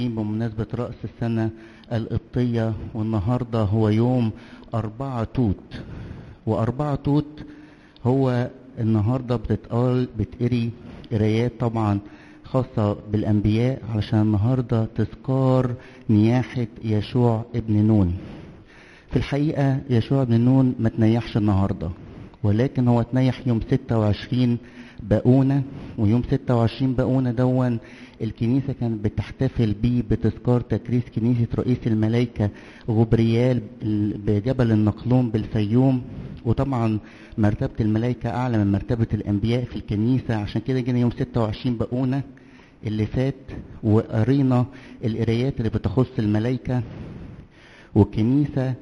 بمناسبة رأس السنة القبطية والنهاردة هو يوم أربعة توت وأربعة توت هو النهاردة بتتقال بتقري قرايات طبعا خاصة بالأنبياء علشان النهاردة تذكار نياحة يشوع ابن نون في الحقيقة يشوع ابن نون ما تنيحش النهاردة ولكن هو تنيح يوم 26 بقونة ويوم 26 بقونة دون الكنيسة كانت بتحتفل بيه بتذكار تكريس كنيسة رئيس الملائكة غبريال بجبل النقلون بالفيوم وطبعا مرتبة الملائكة أعلى من مرتبة الأنبياء في الكنيسة عشان كده جينا يوم 26 بقونة اللي فات وقرينا القرايات اللي بتخص الملائكة والكنيسة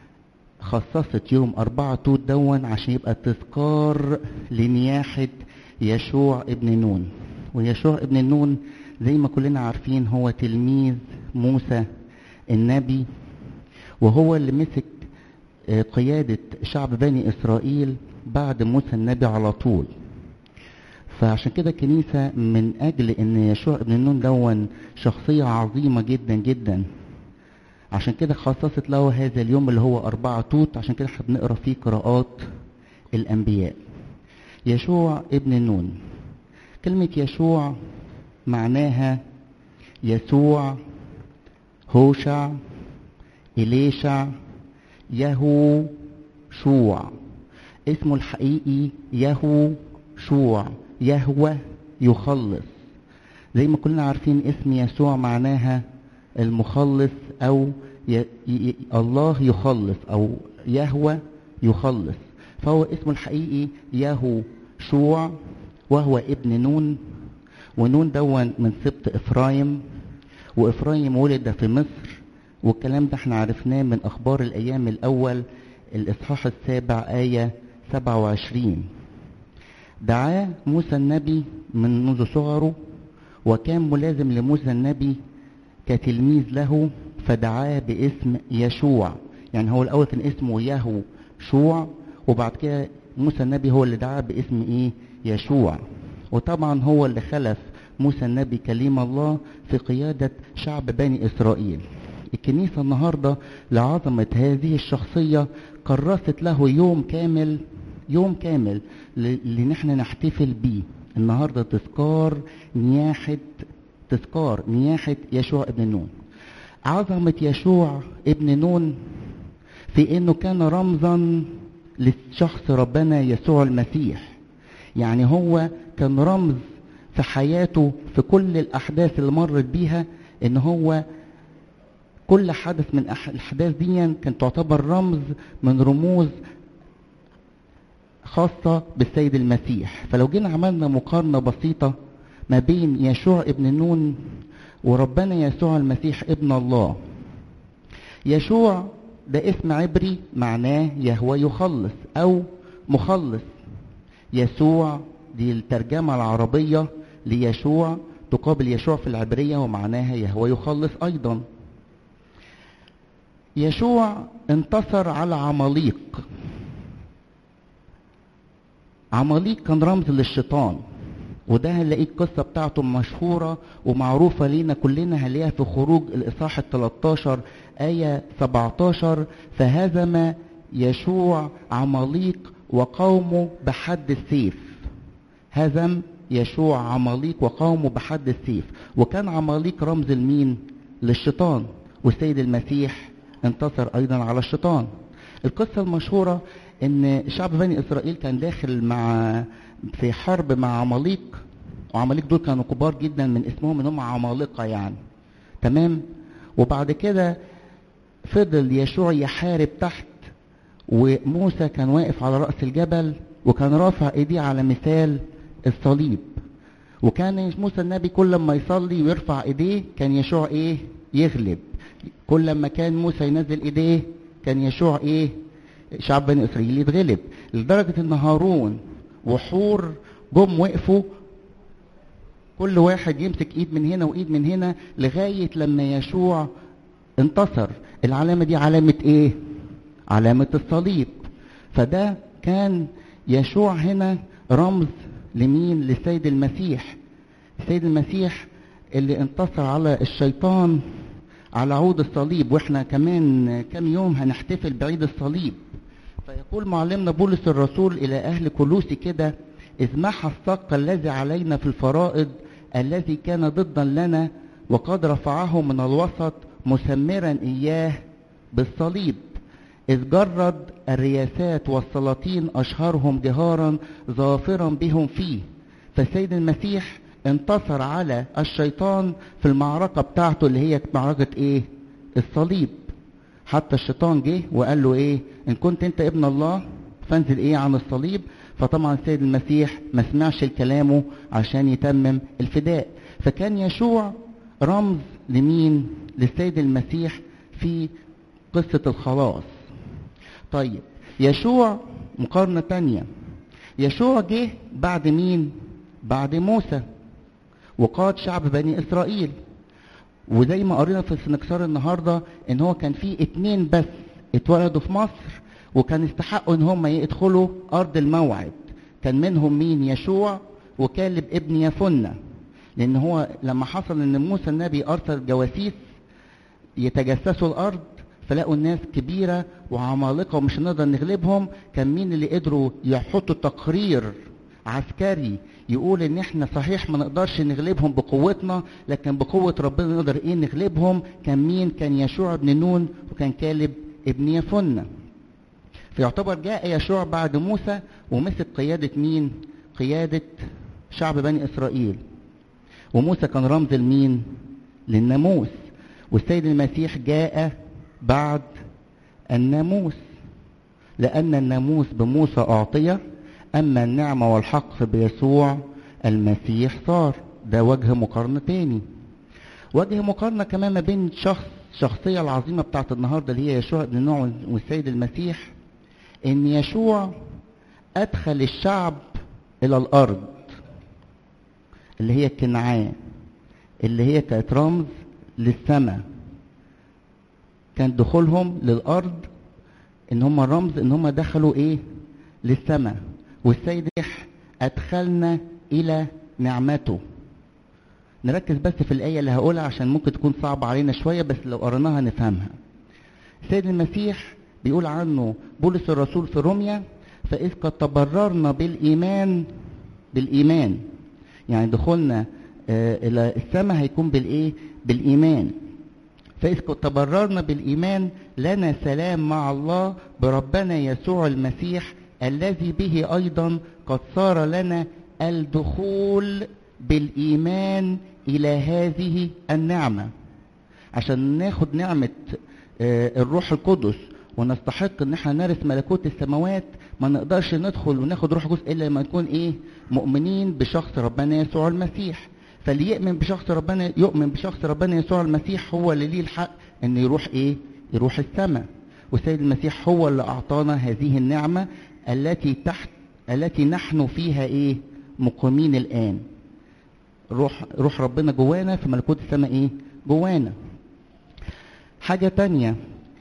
خصصت يوم أربعة توت دون عشان يبقى تذكار لنياحة يشوع ابن نون ويشوع ابن نون زي ما كلنا عارفين هو تلميذ موسى النبي وهو اللي مسك قيادة شعب بني إسرائيل بعد موسى النبي على طول فعشان كده الكنيسة من أجل أن يشوع ابن نون دون شخصية عظيمة جدا جدا عشان كده خصصت له هذا اليوم اللي هو أربعة توت عشان كده احنا بنقرا فيه قراءات الأنبياء يشوع ابن نون كلمة يشوع معناها يسوع هوشع إليشع يهو شوع اسمه الحقيقي يهو شوع يهوى يخلص زي ما كلنا عارفين اسم يسوع معناها المخلص او ي... ي... الله يخلص او يهوى يخلص فهو اسمه الحقيقي يهو شوع وهو ابن نون ونون دون من سبط افرايم وافرايم ولد في مصر والكلام ده احنا عرفناه من اخبار الايام الاول الاصحاح السابع ايه 27 دعاه موسى النبي من منذ صغره وكان ملازم لموسى النبي كتلميذ له فدعاه باسم يشوع يعني هو الاول كان اسمه يهو شوع وبعد كده موسى النبي هو اللي دعاه باسم ايه يشوع وطبعا هو اللي خلف موسى النبي كليم الله في قيادة شعب بني إسرائيل الكنيسة النهاردة لعظمة هذه الشخصية كرست له يوم كامل يوم كامل اللي نحن نحتفل بيه النهاردة تذكار نياحة تذكار نياحة يشوع ابن نون عظمة يشوع ابن نون في انه كان رمزا لشخص ربنا يسوع المسيح يعني هو كان رمز في حياته في كل الاحداث اللي مرت بيها ان هو كل حدث من الاحداث دي كانت تعتبر رمز من رموز خاصة بالسيد المسيح فلو جينا عملنا مقارنة بسيطة ما بين يشوع ابن نون وربنا يسوع المسيح ابن الله يشوع ده اسم عبري معناه يهوى يخلص او مخلص يسوع دي الترجمة العربية ليشوع تقابل يشوع في العبرية ومعناها يهوى يخلص ايضا يشوع انتصر على عماليق عماليق كان رمز للشيطان وده هنلاقيه القصة بتاعته مشهورة ومعروفة لينا كلنا هنلاقيها في خروج الإصحاح ال 13 آية 17 فهزم يشوع عماليق وقومه بحد السيف هزم يشوع عماليق وقومه بحد السيف وكان عماليق رمز لمين للشيطان والسيد المسيح انتصر أيضا على الشيطان القصة المشهورة ان شعب بني اسرائيل كان داخل مع في حرب مع عماليق وعماليق دول كانوا كبار جدا من اسمهم ان هم عمالقه يعني تمام وبعد كده فضل يشوع يحارب تحت وموسى كان واقف على راس الجبل وكان رافع ايديه على مثال الصليب وكان موسى النبي كل ما يصلي ويرفع ايديه كان يشوع ايه يغلب كل ما كان موسى ينزل ايديه كان يشوع ايه شعب بني اسرائيل يتغلب لدرجه ان هارون وحور جم وقفوا كل واحد يمسك ايد من هنا وايد من هنا لغايه لما يشوع انتصر العلامه دي علامه ايه علامه الصليب فده كان يشوع هنا رمز لمين للسيد المسيح السيد المسيح اللي انتصر على الشيطان على عود الصليب واحنا كمان كام يوم هنحتفل بعيد الصليب فيقول معلمنا بولس الرسول الى اهل كلوسي كده اذ محى الصق الذي علينا في الفرائض الذي كان ضدا لنا وقد رفعه من الوسط مسمرا اياه بالصليب إذ جرد الرياسات والسلاطين أشهرهم جهارا ظافرا بهم فيه فالسيد المسيح انتصر على الشيطان في المعركة بتاعته اللي هي معركة ايه الصليب حتى الشيطان جه وقال له ايه ان كنت انت ابن الله فانزل ايه عن الصليب فطبعا السيد المسيح ما سمعش كلامه عشان يتمم الفداء فكان يشوع رمز لمين للسيد المسيح في قصة الخلاص طيب يشوع مقارنة تانية يشوع جه بعد مين بعد موسى وقاد شعب بني اسرائيل وزي ما قرينا في السنكسار النهارده ان هو كان في اتنين بس اتولدوا في مصر وكان استحقوا ان هم يدخلوا ارض الموعد كان منهم مين يشوع وكالب ابن يفنة لان هو لما حصل ان موسى النبي ارسل جواسيس يتجسسوا الارض فلقوا الناس كبيره وعمالقه ومش هنقدر نغلبهم كان مين اللي قدروا يحطوا تقرير عسكري يقول ان احنا صحيح ما نقدرش نغلبهم بقوتنا لكن بقوة ربنا نقدر ايه نغلبهم كان مين كان يشوع بن نون وكان كالب ابن يفنة فيعتبر جاء يشوع بعد موسى ومسك قيادة مين قيادة شعب بني اسرائيل وموسى كان رمز لمين للناموس والسيد المسيح جاء بعد الناموس لأن الناموس بموسى أعطي أما النعمة والحق بيسوع المسيح صار ده وجه مقارنة تاني وجه مقارنة كمان ما بين شخص الشخصية العظيمة بتاعت النهاردة اللي هي يشوع بن نوح والسيد المسيح إن يشوع أدخل الشعب إلى الأرض اللي هي كنعان اللي هي كانت رمز للسماء كان دخولهم للأرض إن هم رمز إن هم دخلوا إيه للسماء والسيد أدخلنا إلى نعمته نركز بس في الآية اللي هقولها عشان ممكن تكون صعبة علينا شوية بس لو قريناها نفهمها السيد المسيح بيقول عنه بولس الرسول في روميا فإذ قد تبررنا بالإيمان بالإيمان يعني دخولنا آه إلى السماء هيكون بالإيه بالإيمان فإذ قد تبررنا بالإيمان لنا سلام مع الله بربنا يسوع المسيح الذي به أيضا قد صار لنا الدخول بالإيمان إلى هذه النعمة عشان ناخد نعمة الروح القدس ونستحق ان احنا نرث ملكوت السماوات ما نقدرش ندخل وناخد روح القدس الا لما نكون ايه مؤمنين بشخص ربنا يسوع المسيح فاللي يؤمن بشخص ربنا يؤمن بشخص ربنا يسوع المسيح هو اللي ليه الحق ان يروح ايه يروح السماء والسيد المسيح هو اللي اعطانا هذه النعمه التي تحت التي نحن فيها ايه مقيمين الان روح روح ربنا جوانا في ملكوت السماء ايه جوانا حاجة تانية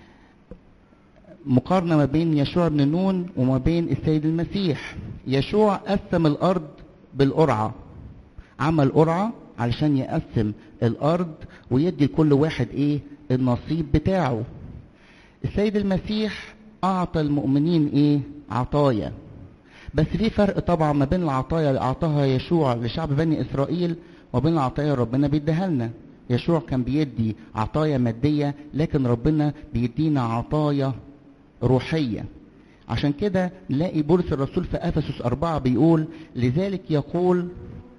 مقارنة ما بين يشوع بن نون وما بين السيد المسيح يشوع قسم الأرض بالقرعة عمل قرعة علشان يقسم الأرض ويدي لكل واحد إيه النصيب بتاعه السيد المسيح أعطى المؤمنين إيه عطايا بس في فرق طبعا ما بين العطايا اللي أعطاها يشوع لشعب بني إسرائيل وبين العطايا اللي ربنا بيديها لنا يشوع كان بيدي عطايا مادية لكن ربنا بيدينا عطايا روحية عشان كده نلاقي بولس الرسول في أفسس أربعة بيقول لذلك يقول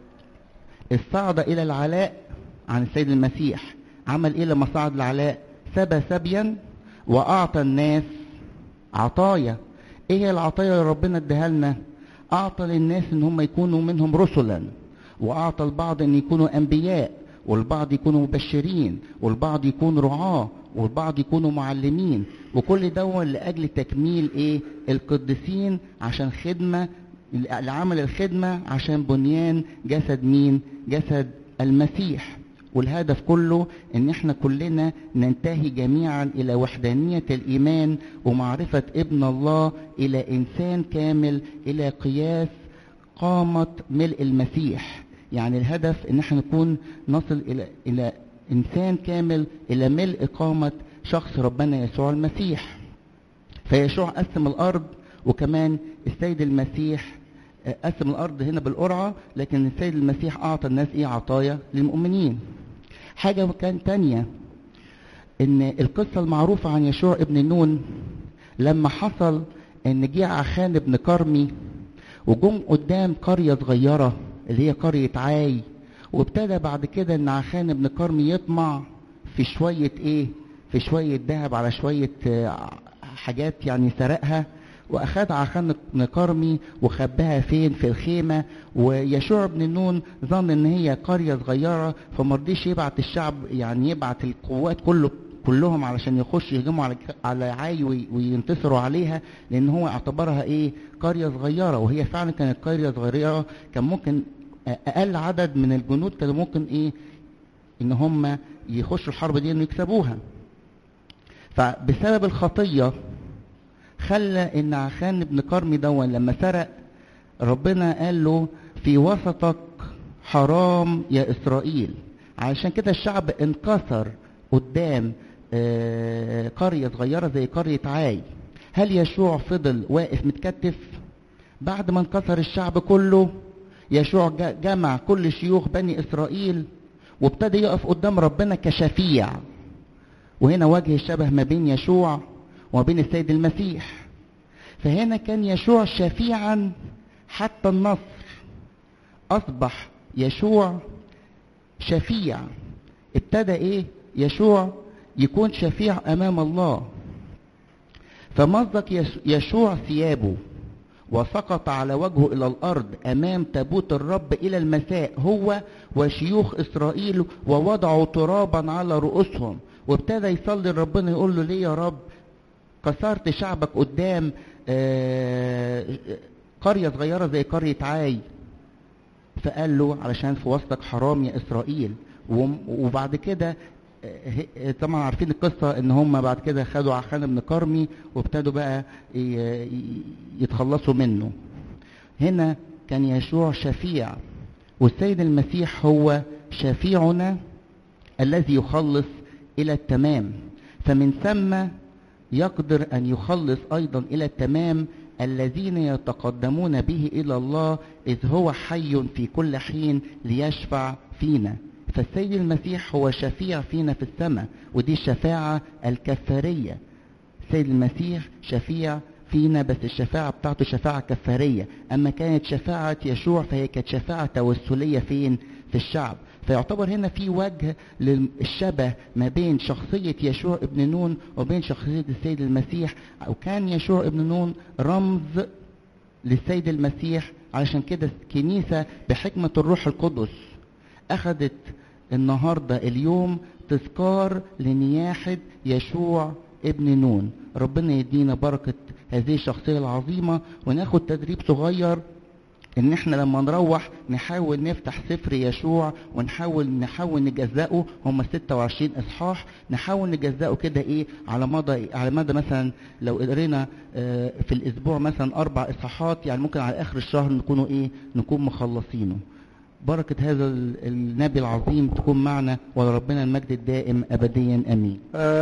الصعد إلى العلاء عن السيد المسيح عمل إيه لما صعد العلاء سبى سبيا وأعطى الناس عطايا إيه هي العطايا اللي ربنا اداها لنا أعطى للناس إن هم يكونوا منهم رسلا وأعطى البعض إن يكونوا أنبياء والبعض يكونوا مبشرين والبعض يكون رعاة والبعض يكونوا معلمين وكل ده لأجل تكميل إيه القديسين عشان خدمة لعمل الخدمة عشان بنيان جسد مين جسد المسيح والهدف كله ان احنا كلنا ننتهي جميعا الى وحدانية الايمان ومعرفة ابن الله الى انسان كامل الى قياس قامة ملء المسيح يعني الهدف ان احنا نكون نصل الى الى انسان كامل الى ملء قامه شخص ربنا يسوع المسيح فيشوع قسم الارض وكمان السيد المسيح قسم الارض هنا بالقرعه لكن السيد المسيح اعطى الناس ايه عطايا للمؤمنين حاجه كان تانية ان القصه المعروفه عن يشوع ابن نون لما حصل ان جه عخان ابن كرمي وجم قدام قريه صغيره اللي هي قريه عاي وابتدى بعد كده ان عخان ابن كرمي يطمع في شويه ايه في شويه ذهب على شويه حاجات يعني سرقها واخد عخان بن كرمي وخباها فين في الخيمه ويشوع بن نون ظن ان هي قريه صغيره فمرضيش يبعت الشعب يعني يبعت القوات كله كلهم علشان يخشوا يهجموا على على عاي وينتصروا عليها لان هو اعتبرها ايه قريه صغيره وهي فعلا كانت قريه صغيره كان ممكن اقل عدد من الجنود كانوا ممكن ايه ان هم يخشوا الحرب دي ويكسبوها فبسبب الخطيه خلى ان عخان ابن كرمي دون لما سرق ربنا قال له في وسطك حرام يا اسرائيل علشان كده الشعب انكسر قدام آه قرية صغيرة زي قرية عاي هل يشوع فضل واقف متكتف بعد ما انكسر الشعب كله يشوع جمع كل شيوخ بني اسرائيل وابتدى يقف قدام ربنا كشفيع وهنا وجه الشبه ما بين يشوع وبين السيد المسيح فهنا كان يشوع شفيعا حتى النصر اصبح يشوع شفيع ابتدى ايه يشوع يكون شفيع امام الله فمزق يشوع ثيابه وسقط على وجهه الى الارض امام تابوت الرب الى المساء هو وشيوخ اسرائيل ووضعوا ترابا على رؤوسهم وابتدى يصلي لربنا يقول له ليه يا رب كسرت شعبك قدام قرية صغيرة زي قرية عاي فقال له علشان في وسطك حرام يا إسرائيل وبعد كده طبعا عارفين القصة ان هم بعد كده خدوا عخان بن كرمي وابتدوا بقى يتخلصوا منه هنا كان يشوع شفيع والسيد المسيح هو شفيعنا الذي يخلص الى التمام فمن ثم يقدر ان يخلص ايضا الى التمام الذين يتقدمون به الى الله اذ هو حي في كل حين ليشفع فينا فالسيد المسيح هو شفيع فينا في السماء ودي الشفاعة الكفارية السيد المسيح شفيع فينا بس الشفاعة بتاعته شفاعة كفارية أما كانت شفاعة يشوع فهي كانت شفاعة توسلية فين في الشعب فيعتبر هنا في وجه للشبه ما بين شخصية يشوع ابن نون وبين شخصية السيد المسيح أو كان يشوع ابن نون رمز للسيد المسيح علشان كده الكنيسة بحكمة الروح القدس أخذت النهاردة اليوم تذكار لنياحة يشوع ابن نون ربنا يدينا بركة هذه الشخصية العظيمة وناخد تدريب صغير ان احنا لما نروح نحاول نفتح سفر يشوع ونحاول نحاول نجزأه هم 26 اصحاح نحاول نجزأه كده ايه على مدى على مدى مثلا لو قرينا اه في الاسبوع مثلا اربع اصحاحات يعني ممكن على اخر الشهر نكونوا ايه نكون مخلصينه بركة هذا النبي العظيم تكون معنا ولربنا المجد الدائم أبديا أمين